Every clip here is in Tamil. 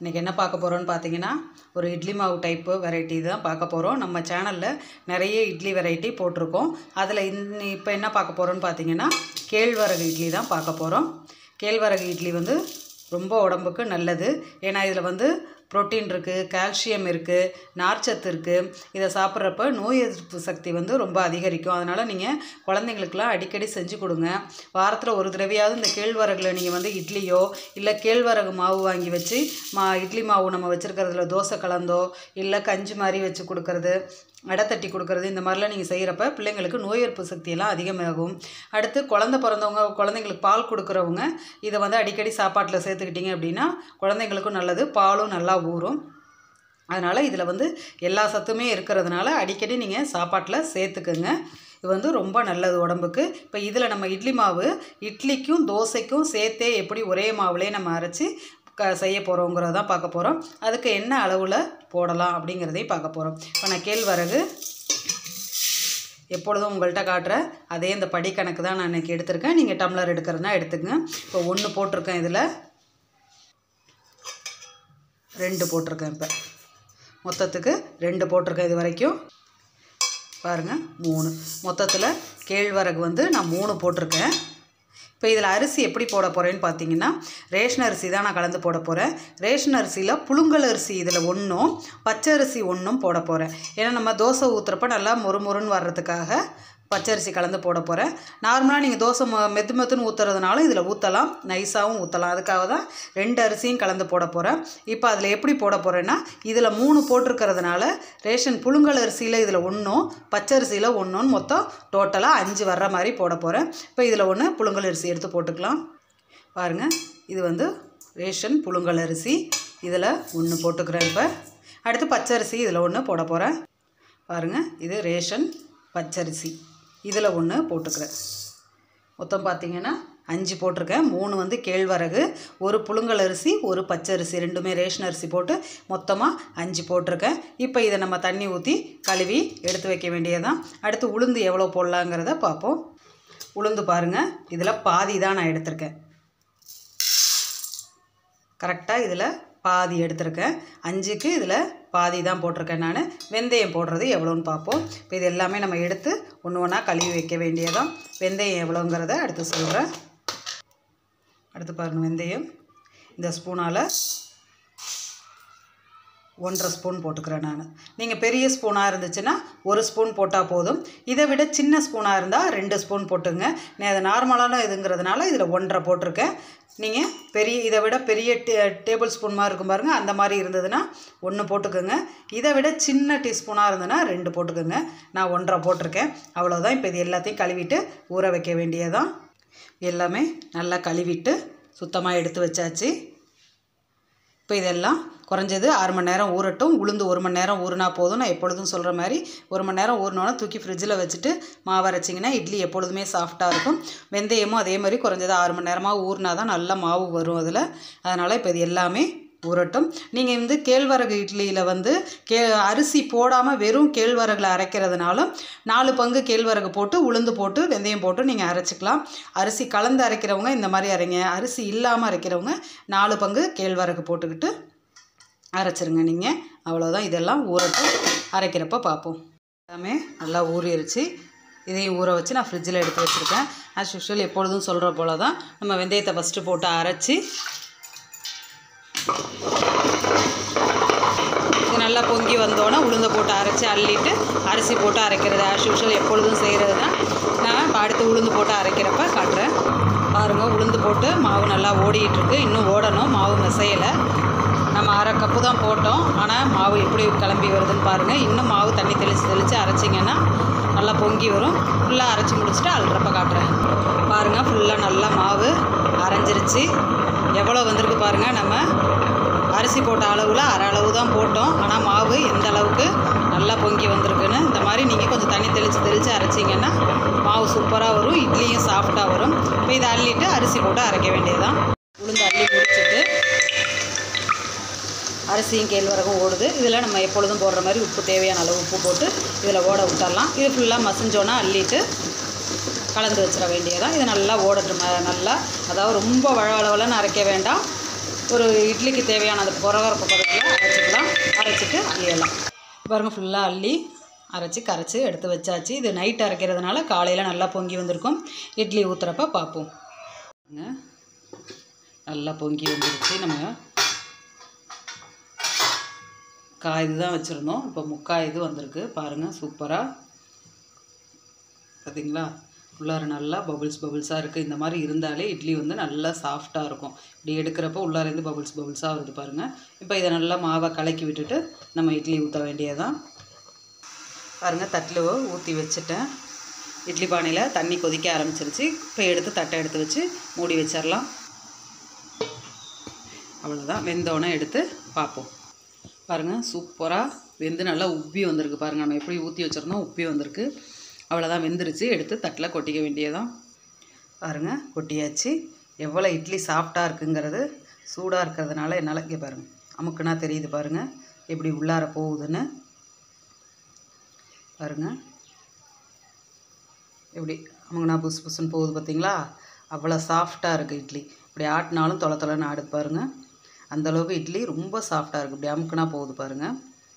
இன்றைக்கி என்ன பார்க்க போகிறோன்னு பார்த்தீங்கன்னா ஒரு இட்லி மாவு டைப்பு வெரைட்டி தான் பார்க்க போகிறோம் நம்ம சேனலில் நிறைய இட்லி வெரைட்டி போட்டிருக்கோம் அதில் இன் இப்போ என்ன பார்க்க போகிறோன்னு பார்த்தீங்கன்னா கேழ்வரகு இட்லி தான் பார்க்க போகிறோம் கேழ்வரகு இட்லி வந்து ரொம்ப உடம்புக்கு நல்லது ஏன்னா இதில் வந்து புரோட்டீன் இருக்குது கால்சியம் இருக்குது நார்ச்சத்து இருக்குது இதை சாப்பிட்றப்ப நோய் எதிர்ப்பு சக்தி வந்து ரொம்ப அதிகரிக்கும் அதனால் நீங்கள் குழந்தைங்களுக்குலாம் அடிக்கடி செஞ்சு கொடுங்க வாரத்தில் ஒரு தடவையாவது இந்த கேழ்வரகுல நீங்கள் வந்து இட்லியோ இல்லை கேழ்வரகு மாவு வாங்கி வச்சு மா இட்லி மாவு நம்ம வச்சுருக்கிறதுல தோசை கலந்தோ இல்லை கஞ்சி மாதிரி வச்சு கொடுக்கறது அடை தட்டி கொடுக்கறது இந்த மாதிரிலாம் நீங்கள் செய்கிறப்ப பிள்ளைங்களுக்கு நோய் எதிர்ப்பு சக்தியெல்லாம் அதிகமாகும் அடுத்து குழந்த பிறந்தவங்க குழந்தைங்களுக்கு பால் கொடுக்குறவங்க இதை வந்து அடிக்கடி சாப்பாட்டில் சேர்த்துக்கிட்டிங்க அப்படின்னா குழந்தைங்களுக்கும் நல்லது பாலும் நல்லா ஊறும் அதனால் இதில் வந்து எல்லா சத்துமே இருக்கிறதுனால அடிக்கடி நீங்கள் சாப்பாட்டில் சேர்த்துக்குங்க இது வந்து ரொம்ப நல்லது உடம்புக்கு இப்போ இதில் நம்ம இட்லி மாவு இட்லிக்கும் தோசைக்கும் சேர்த்தே எப்படி ஒரே மாவுலேயே நம்ம அரைச்சி க செய்ய போகிறோங்கிறத தான் பார்க்க போகிறோம் அதுக்கு என்ன அளவில் போடலாம் அப்படிங்கிறதையும் பார்க்க போகிறோம் இப்போ நான் கேழ்வரகு எப்பொழுதும் உங்கள்கிட்ட காட்டுற அதே இந்த படி கணக்கு தான் நான் இன்றைக்கி எடுத்திருக்கேன் நீங்கள் டம்ளர் எடுக்கிறதுனா எடுத்துக்கங்க இப்போ ஒன்று போட்டிருக்கேன் இதில் ரெண்டு போட்டிருக்கேன் இப்போ மொத்தத்துக்கு ரெண்டு போட்டிருக்கேன் இது வரைக்கும் பாருங்கள் மூணு மொத்தத்தில் கேழ்வரகு வந்து நான் மூணு போட்டிருக்கேன் இப்போ இதில் அரிசி எப்படி போட போகிறேன்னு பார்த்தீங்கன்னா ரேஷன் அரிசி தான் நான் கலந்து போட போகிறேன் ரேஷன் அரிசியில் புழுங்கல் அரிசி இதில் ஒன்றும் பச்சை அரிசி ஒன்றும் போட போகிறேன் ஏன்னா நம்ம தோசை ஊற்றுறப்ப நல்லா மொறுமொறுன்னு வர்றதுக்காக பச்சரிசி கலந்து போட போகிறேன் நார்மலாக நீங்கள் தோசை ம மெத்து மெத்துன்னு ஊற்றுறதுனால இதில் ஊற்றலாம் நைஸாகவும் ஊற்றலாம் அதுக்காக தான் ரெண்டு அரிசியும் கலந்து போட போகிறேன் இப்போ அதில் எப்படி போட போகிறேன்னா இதில் மூணு போட்டிருக்கிறதுனால ரேஷன் புழுங்கல் அரிசியில் இதில் ஒன்றும் பச்சரிசியில் ஒன்றும் மொத்தம் டோட்டலாக அஞ்சு வர்ற மாதிரி போட போகிறேன் இப்போ இதில் ஒன்று புழுங்கல் அரிசி எடுத்து போட்டுக்கலாம் பாருங்கள் இது வந்து ரேஷன் புழுங்கல் அரிசி இதில் ஒன்று போட்டுக்கிறேன் இப்போ அடுத்து பச்சரிசி இதில் ஒன்று போட போகிறேன் பாருங்கள் இது ரேஷன் பச்சரிசி இதில் ஒன்று போட்டுக்கிறேன் மொத்தம் பார்த்தீங்கன்னா அஞ்சு போட்டிருக்கேன் மூணு வந்து கேழ்வரகு ஒரு புழுங்கல் அரிசி ஒரு பச்சரிசி ரெண்டுமே ரேஷன் அரிசி போட்டு மொத்தமாக அஞ்சு போட்டிருக்கேன் இப்போ இதை நம்ம தண்ணி ஊற்றி கழுவி எடுத்து வைக்க வேண்டியதான் அடுத்து உளுந்து எவ்வளோ போடலாங்கிறத பார்ப்போம் உளுந்து பாருங்கள் இதில் பாதி தான் நான் எடுத்திருக்கேன் கரெக்டாக இதில் பாதி எடுத்திருக்கேன் அஞ்சுக்கு இதில் பாதி தான் போட்டிருக்கேன் நான் வெந்தயம் போடுறது எவ்வளோன்னு பார்ப்போம் இப்போ இது எல்லாமே நம்ம எடுத்து ஒன்று ஒன்றா கழுவி வைக்க வேண்டியதான் வெந்தயம் எவ்வளோங்கிறத அடுத்து சொல்கிறேன் அடுத்து பாருங்கள் வெந்தயம் இந்த ஸ்பூனால் ஒன்றரை ஸ்பூன் போட்டுக்கிறேன் நான் நீங்கள் பெரிய ஸ்பூனாக இருந்துச்சுன்னா ஒரு ஸ்பூன் போட்டால் போதும் இதை விட சின்ன ஸ்பூனாக இருந்தால் ரெண்டு ஸ்பூன் போட்டுங்க நான் அது நார்மலான இதுங்கிறதுனால இதில் ஒன்றரை போட்டிருக்கேன் நீங்கள் பெரிய இதை விட பெரிய டே டேபிள் ஸ்பூன் மாதிரி இருக்கும் பாருங்கள் அந்த மாதிரி இருந்ததுன்னா ஒன்று போட்டுக்கோங்க இதை விட சின்ன டீஸ்பூனாக இருந்ததுன்னா ரெண்டு போட்டுக்கோங்க நான் ஒன்றரை போட்டிருக்கேன் அவ்வளோதான் இப்போ இது எல்லாத்தையும் கழுவிட்டு ஊற வைக்க வேண்டியதான் எல்லாமே நல்லா கழுவிட்டு சுத்தமாக எடுத்து வச்சாச்சு இப்போ இதெல்லாம் குறைஞ்சது ஆறு மணி நேரம் ஊறட்டும் உளுந்து ஒரு மணி நேரம் ஊறினா போதும் நான் எப்பொழுதும் சொல்கிற மாதிரி ஒரு மணி நேரம் ஊறினோன்னா தூக்கி ஃப்ரிட்ஜில் வச்சுட்டு மாவு அரைச்சிங்கன்னா இட்லி எப்பொழுதுமே சாஃப்டாக இருக்கும் வெந்தயமும் அதே மாதிரி குறைஞ்சது ஆறு மணி நேரமாக ஊறினா தான் நல்லா மாவு வரும் அதில் அதனால் இப்போ இது எல்லாமே ஊறட்டும் நீங்கள் வந்து கேழ்வரகு இட்லியில் வந்து கே அரிசி போடாமல் வெறும் கேழ்வரகில் அரைக்கிறதுனாலும் நாலு பங்கு கேழ்வரகு போட்டு உளுந்து போட்டு வெந்தயம் போட்டு நீங்கள் அரைச்சிக்கலாம் அரிசி கலந்து அரைக்கிறவங்க இந்த மாதிரி அரைங்க அரிசி இல்லாமல் அரைக்கிறவங்க நாலு பங்கு கேழ்வரகு போட்டுக்கிட்டு அரைச்சிருங்க நீங்கள் அவ்வளோதான் இதெல்லாம் ஊறட்டும் அரைக்கிறப்ப பார்ப்போம் எல்லாமே நல்லா ஊறிடுச்சு இதையும் ஊற வச்சு நான் ஃப்ரிட்ஜில் எடுத்து வச்சுருக்கேன் ஆஸ் யூஷுவல் எப்பொழுதும் சொல்கிற போல தான் நம்ம வெந்தயத்தை ஃபஸ்ட்டு போட்டு அரைச்சி இது நல்லா பொங்கி வந்தோடனே உளுந்தை போட்டு அரைச்சி அள்ளிட்டு அரிசி போட்டு அரைக்கிறது ஆஸ் யூஷுவல் எப்பொழுதும் செய்கிறது தான் நான் இப்போ அடுத்து உளுந்து போட்டு அரைக்கிறப்ப காட்டுறேன் பாருங்கள் உளுந்து போட்டு மாவு நல்லா ஓடிட்டு இருக்கு இன்னும் ஓடணும் மாவு மெசையலை நம்ம அரை கப்பு தான் போட்டோம் ஆனால் மாவு எப்படி கிளம்பி வருதுன்னு பாருங்கள் இன்னும் மாவு தண்ணி தெளித்து தெளித்து அரைச்சிங்கன்னா நல்லா பொங்கி வரும் ஃபுல்லாக அரைச்சி முடிச்சுட்டு அல்றப்ப காட்டுறேன் பாருங்கள் ஃபுல்லாக நல்லா மாவு அரைஞ்சிருச்சு எவ்வளோ வந்திருக்கு பாருங்கள் நம்ம அரிசி போட்ட அளவில் அரை அளவு தான் போட்டோம் ஆனால் மாவு எந்த அளவுக்கு நல்லா பொங்கி வந்திருக்குன்னு இந்த மாதிரி நீங்கள் கொஞ்சம் தண்ணி தெளித்து தெளித்து அரைச்சிங்கன்னா மாவு சூப்பராக வரும் இட்லியும் சாஃப்டாக வரும் இப்போ இதை அள்ளிட்டு அரிசி போட்டு அரைக்க வேண்டியதுதான் உளுந்து அள்ளி முடிச்சுட்டு அரிசியும் கேழ்வரகும் ஓடுது இதில் நம்ம எப்பொழுதும் போடுற மாதிரி உப்பு தேவையான அளவு உப்பு போட்டு இதில் ஓட விட்டுறலாம் இது ஃபுல்லாக மசிஞ்சோன்னா அள்ளிட்டு கலந்து வச்சிட வேண்டியதான் இது நல்லா ஓடட்டும் ம- நல்லா அதாவது ரொம்ப வளவளவலன்னு அரைக்க வேண்டாம் ஒரு இட்லிக்கு தேவையான அந்த கொரகரப்பு பதத்தில் அரைச்சிக்கலாம் அரைச்சிட்டு அள்ளிடலாம் பாருங்க ஃபுல்லாக அள்ளி அரைச்சி கரைச்சி எடுத்து வச்சாச்சு இது நைட் அரைக்கிறதுனால காலையில் நல்லா பொங்கி வந்திருக்கும் இட்லி ஊற்றுறப்ப பார்ப்போம் பாருங்க. நல்லா பொங்கி வந்துருச்சு நம்ம காய் இதுதான் வச்சுருந்தோம் இப்போ முக்காய் இது வந்திருக்கு பாருங்கள் சூப்பராக பார்த்தீங்களா உள்ளார நல்லா பபுள்ஸ் பபுள்ஸாக இருக்குது இந்த மாதிரி இருந்தாலே இட்லி வந்து நல்லா சாஃப்டாக இருக்கும் இப்படி எடுக்கிறப்போ உள்ளாரேருந்து பபுள்ஸ் பபுள்ஸாக வருது பாருங்கள் இப்போ இதை நல்லா மாவை கலக்கி விட்டுட்டு நம்ம இட்லி ஊற்ற வேண்டியதான் பாருங்கள் தட்டில் ஊற்றி வச்சுட்டேன் இட்லி பானையில் தண்ணி கொதிக்க ஆரம்பிச்சிருச்சு இப்போ எடுத்து தட்டை எடுத்து வச்சு மூடி வச்சிடலாம் அவ்வளோதான் வெந்தோடனே எடுத்து பார்ப்போம் பாருங்கள் சூப்பராக வெந்து நல்லா உப்பி வந்திருக்கு பாருங்கள் நம்ம எப்படி ஊற்றி வச்சுருந்தோம் உப்பி வந்திருக்கு அவ்வளோதான் வெந்துருச்சு எடுத்து தட்டில் கொட்டிக்க வேண்டியதான் பாருங்கள் கொட்டியாச்சு எவ்வளோ இட்லி சாஃப்டாக இருக்குங்கிறது சூடாக இருக்கிறதுனால என்னால் இங்கே பாருங்கள் அமுக்குனா தெரியுது பாருங்கள் எப்படி உள்ளார போகுதுன்னு பாருங்கள் எப்படி அமுக்குனா புஸ் புஸ்ன்னு போகுது பார்த்தீங்களா அவ்வளோ சாஃப்டாக இருக்குது இட்லி இப்படி ஆட்டினாலும் தொலை தொலைன்னு ஆடுது பாருங்கள் அந்தளவுக்கு இட்லி ரொம்ப சாஃப்டாக இருக்குது இப்படி அமுக்குனா போகுது பாருங்கள்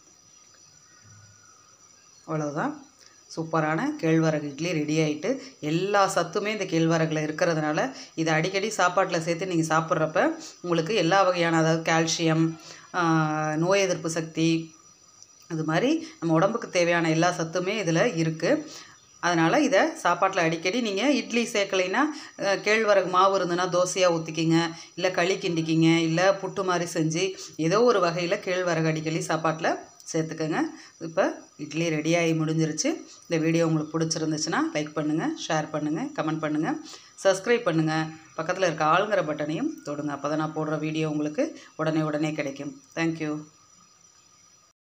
அவ்வளோதான் சூப்பரான கேழ்வரகு இட்லி ரெடி ஆகிட்டு எல்லா சத்துமே இந்த கேழ்வரகுல இருக்கிறதுனால இதை அடிக்கடி சாப்பாட்டில் சேர்த்து நீங்கள் சாப்பிட்றப்ப உங்களுக்கு எல்லா வகையான அதாவது கால்சியம் ஆஹ், நோய் எதிர்ப்பு சக்தி அது மாதிரி நம்ம உடம்புக்கு தேவையான எல்லா சத்துமே இதில் இருக்குது அதனால் இதை சாப்பாட்டில் அடிக்கடி நீங்கள் இட்லி சேர்க்கலைன்னா அஹ், கேழ்வரகு மாவு இருந்ததுன்னா தோசையாக ஊற்றிக்கிங்க இல்லை களி கிண்டிக்கிங்க இல்லை புட்டு மாதிரி செஞ்சு ஏதோ ஒரு வகையில் கேழ்வரகு அடிக்கடி சாப்பாட்டில் சேர்த்துக்கோங்க இப்போ இட்லி ரெடியாகி முடிஞ்சிருச்சு இந்த வீடியோ உங்களுக்கு பிடிச்சிருந்துச்சுன்னா லைக் பண்ணுங்கள் ஷேர் பண்ணுங்கள் கமெண்ட் பண்ணுங்கள் சப்ஸ்கிரைப் பண்ணுங்கள் பக்கத்தில் இருக்க ஆளுங்கிற பட்டனையும் தொடுங்க அப்போ தான் நான் போடுற வீடியோ உங்களுக்கு உடனே உடனே கிடைக்கும் தேங்க்யூ